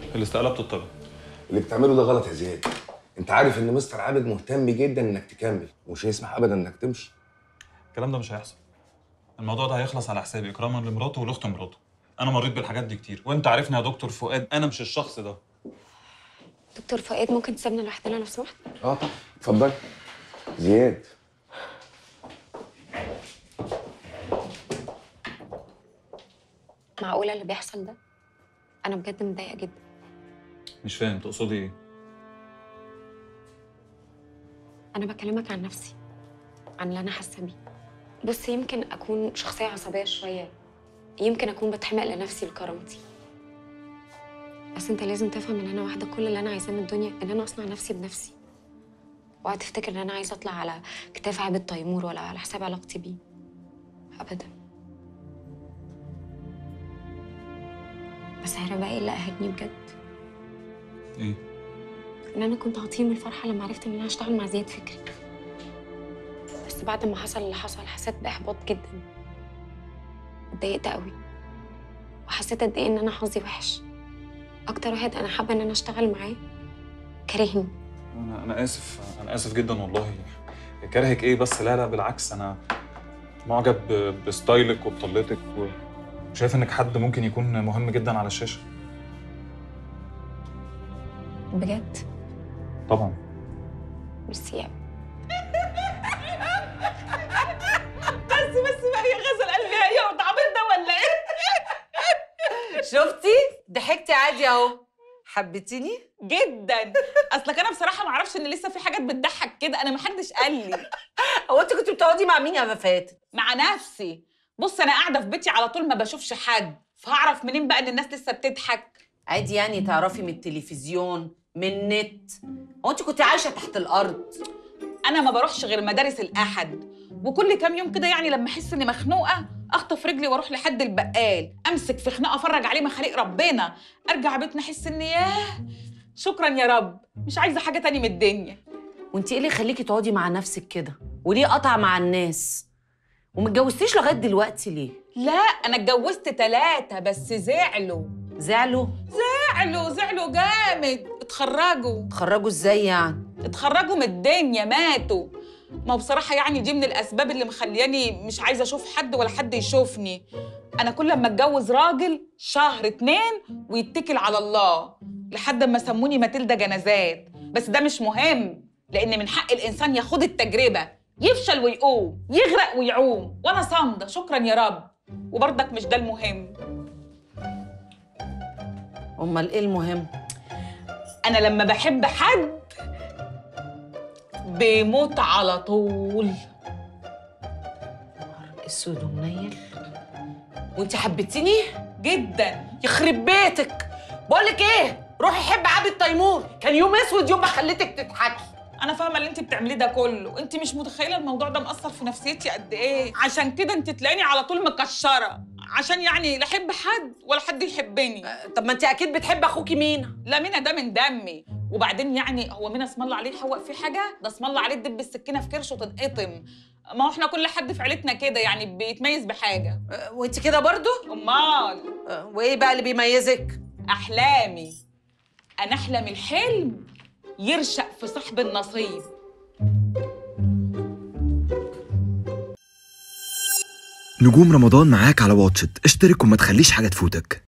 الاستقاله بتطلب اللي بتعمله ده غلط يا زياد انت عارف ان مستر عابد مهتم جدا انك تكمل ومش هيسمح ابدا انك تمشي الكلام ده مش هيحصل الموضوع ده هيخلص على حسابي اكراما لمراته ولاخت مراته انا مريت بالحاجات دي كتير وانت عارفني يا دكتور فؤاد انا مش الشخص ده دكتور فؤاد ممكن تسيبنا لوحدنا لو سمحت اه طبعا اتفضل زياد معقوله اللي بيحصل ده انا بجد متضايقه جدا مش فاهم تقصدي ايه انا بكلمك عن نفسي عن اللي انا حاسه بيه بص يمكن اكون شخصيه عصبيه شويه يمكن اكون بتحمق لنفسي لكرامتي بس انت لازم تفهم ان انا واحده كل اللي انا عايزاه من الدنيا ان انا اصنع نفسي بنفسي اوعى تفتكر ان انا عايزه اطلع على كتاف عابد تيمور ولا على حساب علاقتي بيه ابدا بس عارف بقى ايه اللي قهرني بجد ايه ان انا كنت هطير من الفرحه لما عرفت ان انا هشتغل مع زياد فكري بس بعد ما حصل اللي حصل حسيت باحباط جدا اتضايقت قوي وحسيت قد ايه ان انا حظي وحش اكتر واحد انا حابه ان انا اشتغل معاه كرهني انا انا اسف انا اسف جدا والله كارهك ايه بس لا لا بالعكس انا معجب ب- بستايلك وبطلتك وشايف انك حد ممكن يكون مهم جدا على الشاشه بجد طبعا ميرسي قوي بس بس بقى يا غزل قلبي هي واتعمل ده ولا ايه؟ شفتي ضحكتي عادي اهو حبيتيني جدا اصلك انا بصراحه ما اعرفش ان لسه في حاجات بتضحك كده انا ما حدش قال لي هو انت كنت بتقعدي مع مين يا وفات مع نفسي بص انا قاعده في بيتي على طول ما بشوفش حد فهعرف منين بقى ان الناس لسه بتضحك عادي يعني تعرفي من التلفزيون من النت هو انت كنت عايشه تحت الارض انا ما بروحش غير مدارس الاحد وكل كام يوم كده يعني لما احس اني مخنوقه اخطف رجلي واروح لحد البقال امسك في خناقه افرج عليه مخاليق ربنا ارجع بيتنا احس اني ياه شكرا يا رب مش عايزه حاجه تاني من الدنيا وانت ايه اللي يخليكي تقعدي مع نفسك كده وليه قطع مع الناس ومتجوزتيش لغايه دلوقتي ليه لا انا اتجوزت ثلاثه بس زعلوا زعلوا زعلوا زعلوا جامد اتخرجوا اتخرجوا ازاي يعني اتخرجوا من الدنيا ماتوا ما هو بصراحة يعني دي من الأسباب اللي مخلياني مش عايزة أشوف حد ولا حد يشوفني أنا كل ما أتجوز راجل شهر اتنين ويتكل على الله لحد ما سموني ماتيلدا جنازات بس ده مش مهم لأن من حق الإنسان ياخد التجربة يفشل ويقوم يغرق ويعوم وأنا صامدة شكرا يا رب وبرضك مش ده المهم امال ايه المهم أنا لما بحب حد بيموت على طول اسود ومنيل وانت حبيتيني جدا يخرب بيتك بقولك ايه روحي حب عابد تيمور كان يوم اسود يوم ما خليتك تضحكي انا فاهمه اللي انت بتعمليه ده كله انت مش متخيله الموضوع ده مأثر في نفسيتي قد ايه عشان كده انت تلاقيني على طول مكشره عشان يعني لا احب حد ولا حد يحبني طب ما انت اكيد بتحب اخوكي مينا لا مينا ده من دمي وبعدين يعني هو مينا اسم الله عليه يحوق فيه حاجه ده اسم الله عليه تدب السكينه في كرشه تنقطم ما هو احنا كل حد في عيلتنا كده يعني بيتميز بحاجه أه، وانت كده برضو امال أه، وايه بقى اللي بيميزك احلامي انا احلم الحلم يرشق في صاحب النصيب نجوم رمضان معاك على واتشت اشترك وما تخليش حاجة تفوتك